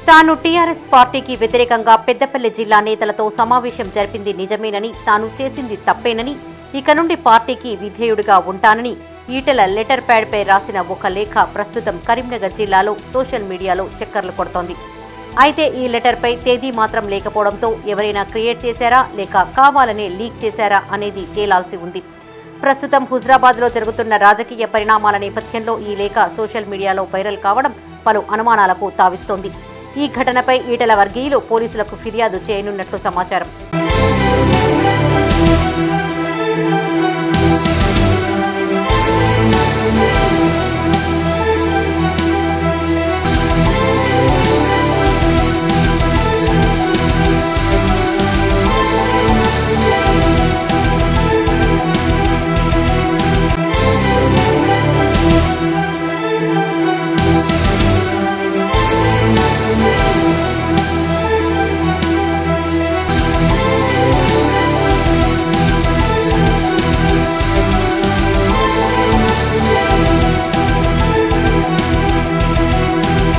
తాను టీఆర్ఎస్ పార్టీకి వ్యతిరేకంగా పెద్దపల్లి జిల్లా నేతలతో సమావేశం జరిపింది నిజమేనని తాను చేసింది తప్పేనని ఇక నుండి పార్టీకి విధేయుడిగా ఉంటానని ఈటెల లెటర్ ప్యాడ్పై రాసిన ఒక లేఖ ప్రస్తుతం కరీంనగర్ జిల్లాలో సోషల్ మీడియాలో చక్కర్లు కొడుతోంది అయితే ఈ లెటర్పై తేదీ మాత్రం లేకపోవడంతో ఎవరైనా క్రియేట్ చేశారా లేక కావాలనే లీక్ చేశారా అనేది తేలాల్సి ఉంది ప్రస్తుతం హుజరాబాద్లో జరుగుతున్న రాజకీయ పరిణామాల నేపథ్యంలో ఈ లేఖ సోషల్ మీడియాలో వైరల్ కావడం పలు అనుమానాలకు తావిస్తోంది ఈ ఘటనపై ఈటల వర్గీయులు పోలీసులకు ఫిర్యాదు చేయనున్నట్లు సమాచారం